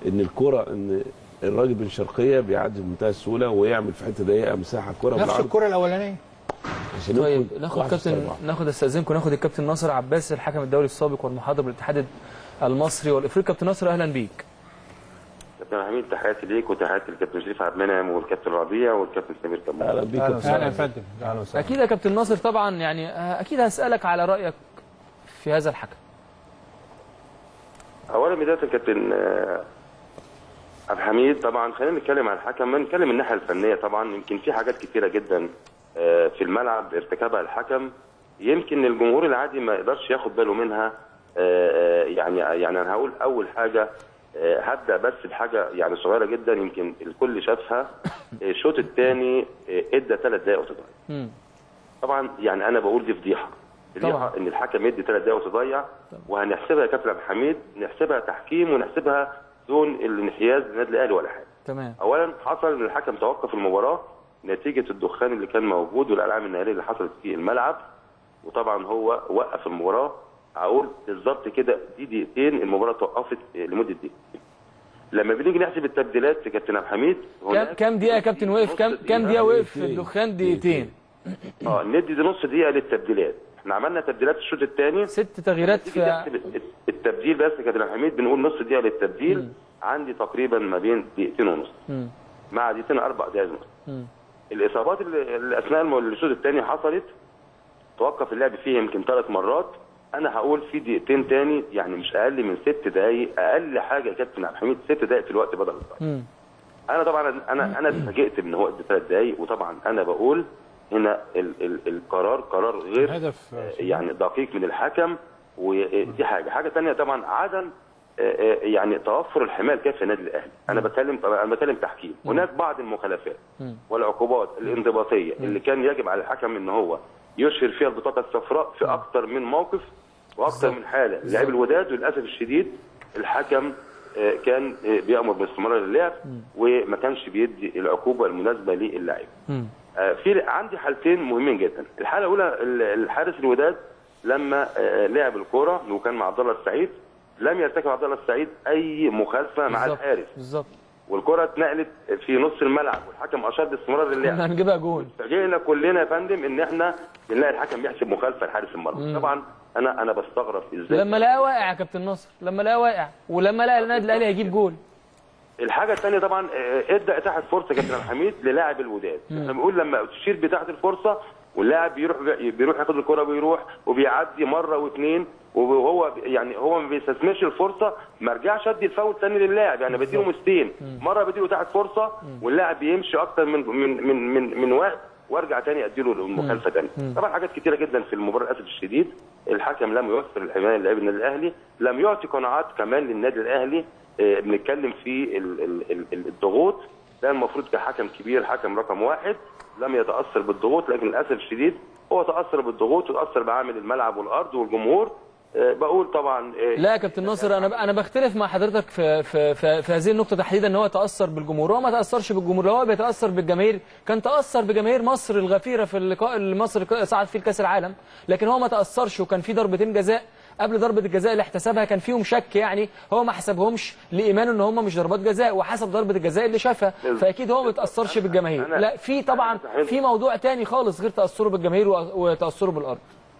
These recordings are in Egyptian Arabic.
ان الكره ان الراجل بن شرقيه بيعدي بمنتهى السهوله ويعمل في حته ضيقه مساحه كره نفس بالعرض الكره الاولانيه عشان طيب يدخل ناخد واحد في كابتن أربعة. ناخد استاذنكم ناخد الكابتن ناصر عباس الحكم الدولي السابق والمحاضر بالاتحاد المصري والافريقي كابتن ناصر اهلا بيك كابتن حميد تحياتي ليك وتحياتي للكابتن شريف عبد المنعم والكابتن ربيع والكابتن سمير كمال اهلا بيك يا اهلا كابتن وسهلا يا سعد. فندم اهلا وسهلا اكيد يا كابتن ناصر طبعا يعني آه، اكيد هسالك على رايك في هذا الحكم اولا بدايه كابتن آه، عبد الحميد طبعا خلينا نتكلم عن الحكم نتكلم من الناحيه الفنيه طبعا يمكن في حاجات كتيره جدا آه، في الملعب ارتكبها الحكم يمكن الجمهور العادي ما يقدرش ياخد باله منها آه، آه، يعني يعني انا هقول اول حاجه آه، هبدا بس بحاجه يعني صغيره جدا يمكن الكل شافها آه، الشوط الثاني ادى ثلاث دقائق وتضيع مم. طبعا يعني انا بقول دي فضيحه طبعا. فضيحه ان الحكم يدي ثلاث دقائق وتضيع وهنحسبها يا كابتن عبد الحميد نحسبها تحكيم ونحسبها دون الانحياز للنادي الاهلي ولا حاجه تمام اولا حصل ان الحكم توقف المباراه نتيجه الدخان اللي كان موجود والالعاب الناريه اللي حصلت في الملعب وطبعا هو وقف المباراه هقول بالظبط كده دي دقيقتين المباراه توقفت لمده دقيقتين لما بنيجي نحسب التبديلات يا كابتن عبد الحميد كام هناك كام دقيقه يا كابتن وقف نص كام كام دقيقه وقف في دقيقتين. الدخان دقيقتين اه ندي دي نص دقيقه للتبديلات احنا عملنا تبديلات الشوط الثاني ست تغييرات تيجي في تحسب التبديل بس يا كابتن حميد بنقول نص دقيقه للتبديل عندي تقريبا ما بين دقيقتين ونص مم. مع دقيقتين اربع دقائق ونص مم. الاصابات اللي اللي اثناء الم- الشوط الثاني حصلت توقف اللعب فيه يمكن ثلاث مرات انا هقول في دقيقتين تاني يعني مش اقل من ست دقائق اقل حاجه يا كابتن عبد الحميد ست دقائق في الوقت بدل الضايع مم. انا طبعا انا انا اتفاجئت ان هو ادى ثلاث دقائق وطبعا انا بقول هنا ال ال القرار قرار غير هدف آه، يعني دقيق من الحكم ودي حاجه حاجه ثانيه طبعا عدم آه، آه، يعني توفر الحمايه الكافيه للنادي الاهلي انا بتكلم طبعا انا بتكلم تحكيم هناك بعض المخالفات والعقوبات الانضباطيه اللي كان يجب على الحكم ان هو يشهر فيها البطاقه الصفراء في اكثر من موقف واكثر من حاله لاعب الوداد وللاسف الشديد الحكم آه، كان آه، بيامر باستمرار اللعب وما كانش بيدي العقوبه المناسبه للاعب مم. آه، في عندي حالتين مهمين جدا الحاله الاولى ال- الحارس الوداد لما آه، لعب الكره وكان مع عبد الله السعيد لم يرتكب عبد الله السعيد اي مخالفه مع بالظبط. الحارس بالظبط والكره اتنقلت في نص الملعب والحكم اشار باستمرار كنا اللعب هنجيبها جون فاجئنا كلنا يا فندم ان احنا بنلاقي الحكم بيحسب مخالفه لحارس المرمى طبعا انا انا بستغرب ازاي لما لقاه واقع يا كابتن ناصر لما لقاه واقع ولما لقى النادي الاهلي هيجيب جول الحاجه الثانيه طبعا آه، ادى اتاحه فرصه كابتن عبد الحميد للاعب الوداد احنا بنقول لما تشير بتاعه الفرصه واللاعب بيروح بيروح ياخد الكره ويروح وبيعدي مره واثنين وهو يعني هو ما بيستثمرش الفرصه ما رجعش ادي الفاول ثاني للاعب يعني بديله مستين مره بديله اتاحه فرصه واللاعب بيمشي اكتر من من من من, من وقت وارجع تاني اديله المخالفه تاني طبعا حاجات كتيره جدا في المباراه للاسف الشديد الحكم لم يوفر الحمايه للاعب النادي الاهلي لم يعطي قناعات كمان للنادي الاهلي آه، بنتكلم في ال- ال- ال- ال- الضغوط ده المفروض كحكم كبير حكم رقم واحد لم يتاثر بالضغوط لكن للاسف الشديد هو تاثر بالضغوط وتاثر بعامل الملعب والارض والجمهور آه، بقول طبعا آه، لا يا كابتن ناصر انا انا بختلف مع حضرتك في في في, في هذه النقطه تحديدا ان هو تاثر بالجمهور هو ما تاثرش بالجمهور هو بيتاثر بالجماهير كان تاثر بجماهير مصر الغفيره في اللقاء اللي مصر صعد فيه لكاس العالم لكن هو ما تاثرش وكان في ضربتين جزاء قبل ضربه الجزاء اللي احتسبها كان فيهم شك يعني هو ما حسبهمش لايمانه ان هم مش ضربات جزاء وحسب ضربه الجزاء اللي شافها فاكيد هو ما بيتاثرش بالجماهير أنا- لا في طبعا في موضوع تاني خالص غير تاثره بالجماهير وتاثره بالارض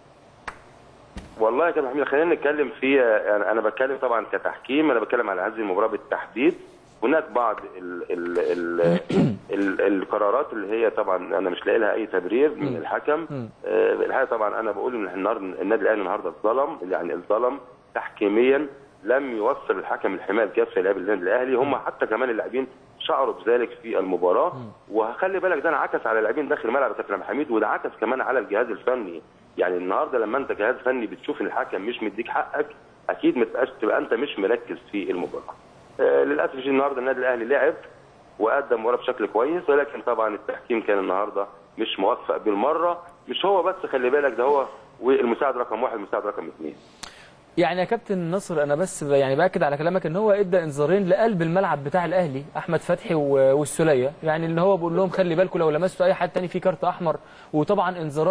والله يا كابتن حميد خلينا نتكلم في انا أنا بتكلم طبعا كتحكيم انا بتكلم على هذه المباراه بالتحديد هناك بعض ال ال ال ال القرارات اللي هي طبعا انا مش لاقي لها اي تبرير من الحكم آه، الحقيقه طبعا انا بقول ان النهارده النادي الاهلي النهارده اتظلم يعني اتظلم تحكيميا لم يوفر الحكم الحمايه الكافيه للاعبي النادي الاهلي هم حتى كمان اللاعبين شعروا بذلك في المباراه وخلي بالك ده انعكس على اللاعبين داخل الملعب يا كابتن عبد الحميد وده عكس كمان على الجهاز الفني يعني النهارده لما انت جهاز فني بتشوف ان الحكم مش مديك حقك اكيد ما تبقاش تبقى انت مش مركز في المباراه آه للاسف الشديد النهارده النادي الاهلي لعب وقدم مباراه بشكل كويس ولكن طبعا التحكيم كان النهارده مش موفق بالمره مش هو بس خلي بالك ده هو والمساعد رقم واحد والمساعد رقم اثنين يعني يا كابتن نصر انا بس ب- يعني باكد على كلامك ان هو ادى انذارين لقلب الملعب بتاع الاهلي احمد فتحي و- والسوليه يعني ان هو بيقول لهم خلي بالكم لو لمستوا اي حد تاني في كارت احمر وطبعا انذارات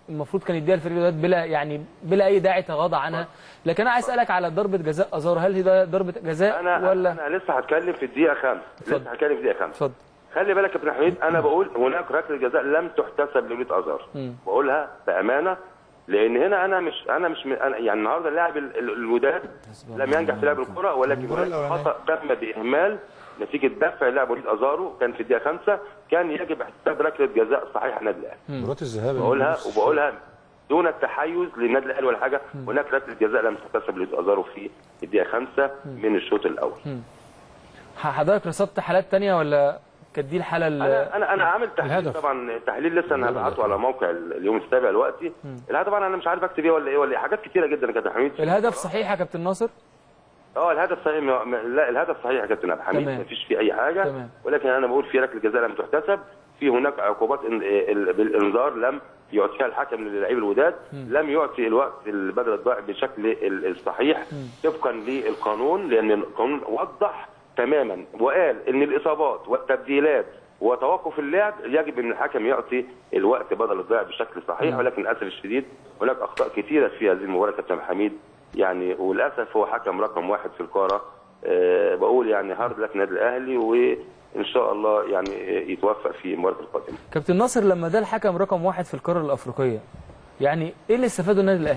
المفروض كان يديها الفريق الوداد بلا يعني بلا اي داعي تغاضى عنها لكن انا عايز اسالك على ضربه جزاء ازار هل هي ده ضربه جزاء انا ولا انا لسه هتكلم في الدقيقه خمس اتفضل. لسه هتكلم في الدقيقه خمس اتفضل خلي بالك يا ابن حميد انا بقول هناك ركله جزاء لم تحتسب لوليد ازار بقولها بامانه لان هنا انا مش انا مش م- أنا يعني النهارده اللاعب ال- ال- الوداد لم ينجح في لعب الكره ولكن المباراة هناك الأولانية. خطا تم باهمال نتيجه دفع لاعب وليد ازارو كان في الدقيقه خمسة كان يجب احتساب ركله جزاء صحيح النادي الاهلي مباراه الذهاب بقولها وبقولها دون التحيز للنادي الاهلي ولا حاجه هناك ركله جزاء لم تحتسب لوليد ازارو في الدقيقه خمسة من الشوط الاول حضرتك رصدت حالات تانية ولا كانت دي الحاله اللي انا انا انا عامل تحليل الهدف. طبعا تحليل لسه انا هبعته على موقع ال- اليوم السابع دلوقتي الهدف طبعا انا مش عارف اكتب ايه ولا ايه ولا ايه حاجات كتيره جدا يا كابتن حميد الهدف صحيح يا كابتن ناصر اه الهدف صحيح م- م- لا الهدف صحيح يا كابتن عبد الحميد تمام. مفيش فيه اي حاجه تمام. ولكن انا بقول في ركله جزاء لم تحتسب في هناك عقوبات إن- ال- بالانذار لم يعطيها الحكم للاعيب الوداد لم يعطي الوقت البدل الضائع بالشكل ال- الصحيح طبقا للقانون لان القانون وضح تماما وقال ان الاصابات والتبديلات وتوقف اللعب يجب ان الحكم يعطي الوقت بدل الضائع بشكل صحيح ولكن للاسف الشديد هناك اخطاء كثيره في هذه المباراه كابتن حميد يعني وللاسف هو حكم رقم واحد في القاره أه بقول يعني هارد لك النادي الاهلي وان شاء الله يعني آه، يتوفق في المباراه القادمه كابتن ناصر لما ده الحكم رقم واحد في القاره الافريقيه يعني ايه اللي استفاده النادي الاهلي؟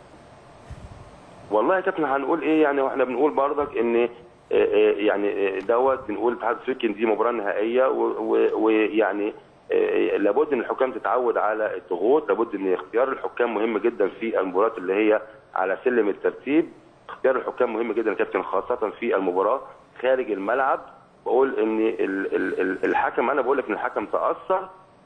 والله يا كابتن هنقول ايه يعني واحنا بنقول برضك ان آه، آه، يعني آه، دوت بنقول الاتحاد الافريقي إن دي مباراه نهائيه و- و- ويعني آه، لابد ان الحكام تتعود على الضغوط لابد ان اختيار الحكام مهم جدا في المباريات اللي هي على سلم الترتيب اختيار الحكام مهم جدا يا كابتن خاصه في المباراه خارج الملعب بقول ان ال- ال- ال- الحكم انا بقول لك ان الحكم تاثر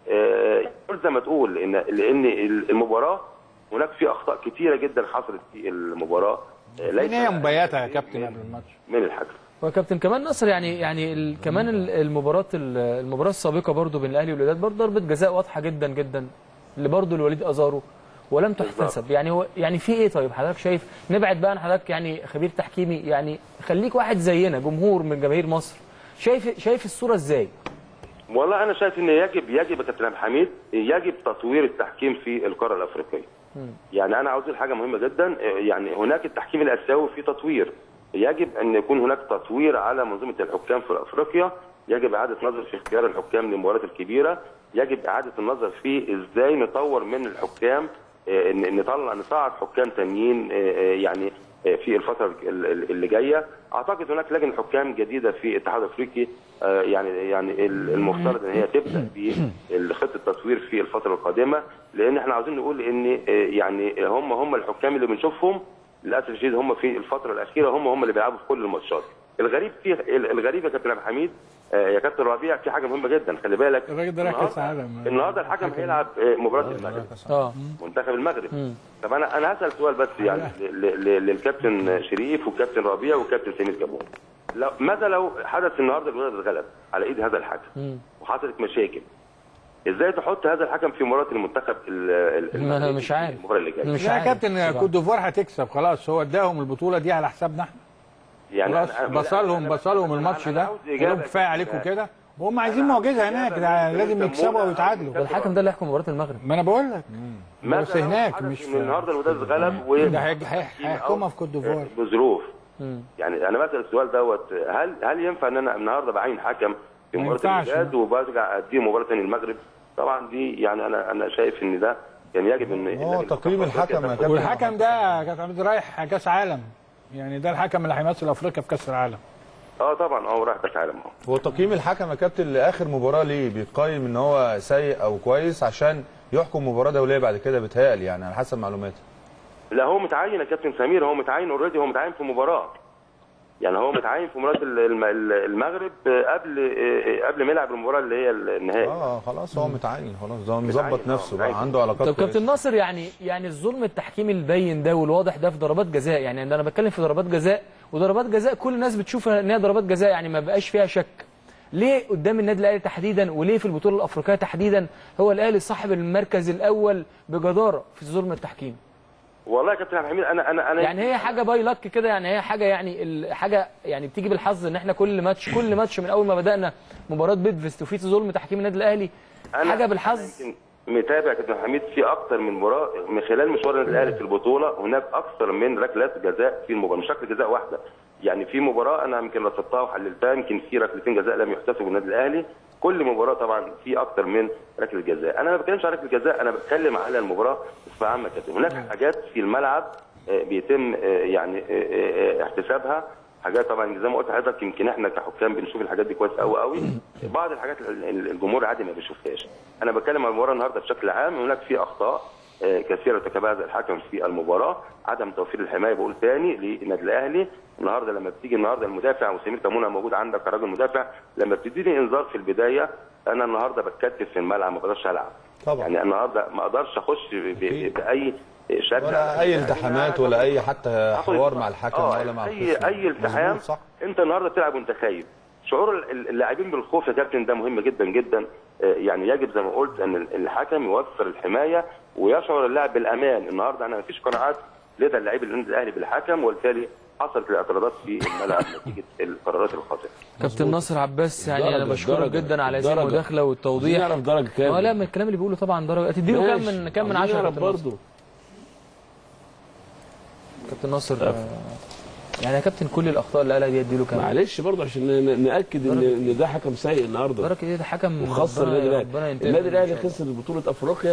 آه، يقول زي ما تقول لان لان المباراه هناك في اخطاء كثيره جدا حصلت في المباراه آه، مين هي مبياتها يا من- كابتن قبل الماتش؟ من الحكم وكابتن كمان ناصر يعني يعني ال- كمان ال- المباراه ال- المباراه السابقه برضو بين الاهلي والوداد برضو ضربه جزاء واضحه جدا جدا اللي برضو الوليد ازارو ولم تحتسب يعني هو يعني في ايه طيب حضرتك شايف نبعد بقى عن حضرتك يعني خبير تحكيمي يعني خليك واحد زينا جمهور من جماهير مصر شايف شايف الصوره ازاي؟ والله انا شايف ان يجب يجب يا كابتن عبد الحميد يجب تطوير التحكيم في القاره الافريقيه. يعني انا عاوز أقول حاجه مهمه جدا يعني هناك التحكيم الاسيوي في تطوير يجب ان يكون هناك تطوير على منظومه الحكام في افريقيا يجب اعاده نظر في اختيار الحكام للمباريات الكبيره يجب اعاده النظر في ازاي نطور من الحكام آه، ن- نطلع نصعد حكام تانيين آه، آه، يعني آه، في الفتره ال- ال- اللي جايه اعتقد هناك لجنه حكام جديده في الاتحاد الافريقي آه، يعني يعني ال- المفترض ان هي تبدا بخطه التطوير في الفتره القادمه لان احنا عاوزين نقول ان آه، يعني هم هم الحكام اللي بنشوفهم للاسف الشديد هم في الفتره الاخيره هم هم اللي بيلعبوا في كل الماتشات الغريب فيه الغريب يا كابتن عبد الحميد آه، يا كابتن ربيع في حاجه مهمه جدا خلي بالك الراجل ده رايح كاس النهاردة- عالم. النهارده الحكم هيلعب آه، مباراه المغرب اه منتخب المغرب طب انا انا هسال سؤال بس يعني ل- ل- للكابتن شريف والكابتن ربيع والكابتن سمير كابون لو ماذا لو حدث النهارده الولاد اتغلب على ايد هذا الحكم وحصلت مشاكل ازاي تحط هذا الحكم في مباراه المنتخب ال- ال- ما أنا المغربي مش في عارف. المباراه اللي جايه مش لا يا عارف كابتن بصراحة. كوت ديفوار هتكسب خلاص هو اداهم البطوله دي على حسابنا احنا خلاص أنا- أنا- بصلهم أنا- بصلهم أنا- الماتش أنا ده عاوز قالوا إجابة كفايه كده. عليكم كده وهم عايزين معجزه هناك ده لازم يكسبوا ويتعادلوا ده الحكم ده اللي يحكم مباراه المغرب ما انا بقول لك ماذا بس لو هناك حدث مش ان في النهارده الوداد اتغلب و ده هيج- هي- هيحكمها في كوت ديفوار بظروف يعني انا بسال السؤال دوت هل هل ينفع ان انا النهارده بعين حكم في ما مباراه ينفعش. الوداد وبرجع اديه مباراه ثانيه المغرب طبعا دي يعني انا انا شايف ان ده كان يجب ان هو إن- تقييم الحكم يا كابتن. والحكم ده كابتن عبد رايح كاس عالم يعني ده الحكم اللي هيمثل افريقيا في كاس العالم اه طبعا اه راح كاس عالم اه هو تقييم الحكم يا كابتن لاخر مباراه ليه بيتقيم ان هو سيء او كويس عشان يحكم مباراه دوليه بعد كده بيتهيألي يعني على حسب معلوماتي لا هو متعين يا كابتن سمير هو متعين اوريدي هو متعين في مباراه يعني هو متعين في مباراه الم- الم- المغرب قبل قبل ما يلعب المباراه اللي هي النهائي اه خلاص هو متعين خلاص ده هو متعين، مظبط آه، نفسه متعين. بقى عنده علاقات طب كابتن كويسة. ناصر يعني يعني الظلم التحكيمي البين ده والواضح ده في ضربات جزاء يعني انا بتكلم في ضربات جزاء وضربات جزاء كل الناس بتشوف ان هي ضربات جزاء يعني ما بقاش فيها شك ليه قدام النادي الاهلي تحديدا وليه في البطوله الافريقيه تحديدا هو الاهلي صاحب المركز الاول بجداره في الظلم التحكيمي والله يا كابتن عبد الحميد انا انا انا يعني هي حاجه باي لك كده يعني هي حاجه يعني ال- حاجه يعني بتيجي بالحظ ان احنا كل ماتش كل ماتش من اول ما بدانا مباراه بيدفست وفي ظلم تحكيم النادي الاهلي أنا- حاجه بالحظ يمكن متابع يا كابتن حميد في اكتر من مباراه من خلال مشوار النادي الاهلي في البطوله هناك اكثر من ركلات جزاء في المباراه مش ركله جزاء واحده يعني في مباراه انا يمكن رصدتها وحللتها يمكن في ركلتين جزاء لم يحتسبوا النادي الاهلي كل مباراه طبعا في اكتر من ركله جزاء انا ما بتكلمش عن ركله جزاء انا بتكلم على المباراه بصفه عامه كده هناك حاجات في الملعب آه، بيتم آه، يعني آه، آه، آه، احتسابها حاجات طبعا زي ما قلت لحضرتك يمكن احنا كحكام بنشوف الحاجات دي كويس قوي قوي بعض الحاجات ال- ال- الجمهور عادي ما بيشوفهاش انا بتكلم عن المباراه النهارده بشكل عام هناك في اخطاء آه، كثيره ارتكبها الحكم في المباراه عدم توفير الحمايه بقول تاني للنادي الاهلي النهارده لما بتيجي النهارده المدافع وسمير تمونه موجود عندك كراجل مدافع لما بتديني انذار في البدايه انا النهارده بتكتف في الملعب ما بقدرش العب طبعا. يعني النهارده ما اقدرش اخش ب- ب- باي شكل ولا اي التحامات ولا اي حتى حوار مع الحكم آه، ولا مع اي الخصم. اي التحام مظبوط، صح انت النهارده بتلعب وانت خايف شعور ال- اللاعبين بالخوف يا كابتن ده مهم جدا جدا آه، يعني يجب زي ما قلت ان ال- الحكم يوفر الحمايه ويشعر اللاعب بالامان النهارده انا مفيش قناعات لدى اللاعب النادي الاهلي بالحكم وبالتالي حصلت الاعتراضات في الملعب نتيجه القرارات الخاطئه كابتن ناصر عباس يعني انا درجة- بشكرك درجة- جدا على هذه درجة. المداخله عايزين والتوضيح نعرف درجه كام اه لا من الكلام اللي بيقوله طبعا درجه تديله كام من كام من 10 نعرف كابتن ناصر برضه كابتن ناصر آه، يعني يا كابتن كل الاخطاء اللي قالها دي اديله كام معلش برضه عشان ن- ناكد ان ان ده حكم سيء النهارده درجه ايه ده حكم وخسر ربنا- النادي ربنا الاهلي ينتقم النادي منه إن الاهلي شاء الله. خسر بطوله افريقيا